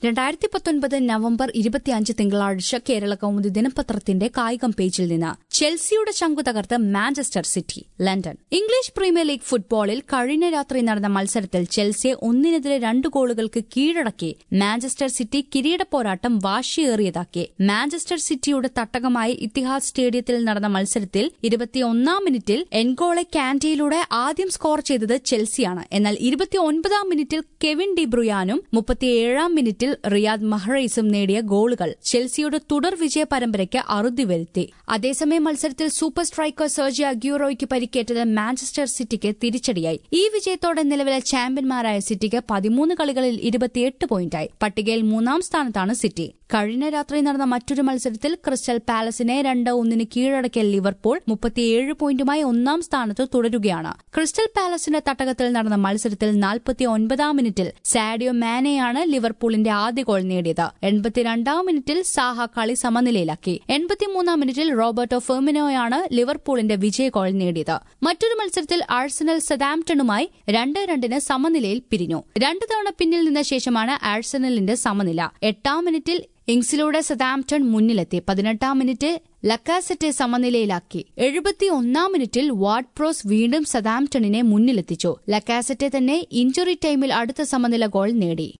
രണ്ടായിരത്തി പത്തൊൻപത് നവംബർ ഇരുപത്തിയഞ്ച് തിങ്കളാഴ്ച കേരള കൗമുദി ദിനപത്രത്തിന്റെ കായികം പേജിൽ നിന്ന് ചെൽസിയുടെ ശംഖു തകർത്ത് Manchester City London English Premier League ഫുട്ബോളിൽ കഴിഞ്ഞ രാത്രി നടന്ന മത്സരത്തിൽ ചെൽസിയെ ഒന്നിനെതിരെ രണ്ട് ഗോളുകൾക്ക് കീഴടക്കി മാഞ്ചസ്റ്റർ സിറ്റി കിരീട പോരാട്ടം വാശിയേറിയതാക്കി മാഞ്ചസ്റ്റർ സിറ്റിയുടെ തട്ടകമായി ഇത്തിഹാദ് സ്റ്റേഡിയത്തിൽ നടന്ന മത്സരത്തിൽ ഇരുപത്തിയൊന്നാം മിനിറ്റിൽ എൻഗോളെ കാന്റിയിലൂടെ ആദ്യം സ്കോർ ചെയ്തത് ചെൽസിയാണ് എന്നാൽ ഇരുപത്തിയൊൻപതാം മിനിറ്റിൽ കെവിൻ ഡിബ്രുയാനും മുപ്പത്തിയേഴാം മിനിറ്റിൽ റിയാദ് മഹ്റൈസും നേടിയ ഗോളുകൾ ചെൽസിയുടെ തുടർ വിജയ പരമ്പരയ്ക്ക് അറുതി വരുത്തി അതേസമയം മത്സരത്തിൽ സൂപ്പർ സ്ട്രൈക്കർ സെർജി അഗ്യൂറോയ്ക്ക് പരിക്കേറ്റത് മാഞ്ചസ്റ്റർ സിറ്റിക്ക് തിരിച്ചടിയായി ഈ വിജയത്തോടെ നിലവിലെ ചാമ്പ്യന്മാരായ സിറ്റിക്ക് പതിമൂന്ന് കളികളിൽ ഇരുപത്തിയെട്ട് പോയിന്റായി പട്ടികയിൽ മൂന്നാം സ്ഥാനത്താണ് സിറ്റി കഴിഞ്ഞ രാത്രി നടന്ന മറ്റൊരു മത്സരത്തിൽ ക്രിസ്റ്റൽ പാലസിനെ രണ്ട് ഒന്നിന് കീഴടക്കിയ ലിവർപൂൾ മുപ്പത്തിയേഴ് പോയിന്റുമായി ഒന്നാം സ്ഥാനത്ത് തുടരുകയാണ് ക്രിസ്റ്റൽ പാലസിന്റെ തട്ടകത്തിൽ നടന്ന മത്സരത്തിൽ നാൽപ്പത്തി ഒൻപതാം മിനിറ്റിൽ സാഡിയോ മാനെയാണ് ലിവർപൂളിന്റെ ആദ്യ ഗോൾ നേടിയത് എൺപത്തിരണ്ടാം മിനിറ്റിൽ സാഹ കളി സമനിലയിലാക്കി എൺപത്തിമൂന്നാം മിനിറ്റിൽ റോബർട്ടോ ഫെർമിനോയാണ് ലിവർപൂളിന്റെ വിജയ ഗോൾ നേടിയത് മറ്റൊരു മത്സരത്തിൽ ആഴ്സണൽ സദാംപ്ടണുമായി രണ്ട് രണ്ടിന് സമനിലയിൽ പിരിഞ്ഞു രണ്ടു തവണ പിന്നിൽ നിന്ന ശേഷമാണ് ആഴ്സണലിന്റെ സമനില എട്ടാം മിനിറ്റിൽ ഇംഗ്സിലൂടെ സദാംപ്ടൺ മുന്നിലെത്തി പതിനെട്ടാം മിനിറ്റ് ലക്കാസെറ്റെ സമനിലയിലാക്കി എഴുപത്തിയൊന്നാം മിനിറ്റിൽ വാർഡ് പ്രോസ് വീണ്ടും സദാംപ്ടണിനെ മുന്നിലെത്തിച്ചു ലക്കാസെറ്റെ തന്നെ ഇഞ്ചുറി ടൈമിൽ അടുത്ത സമനില ഗോൾ നേടി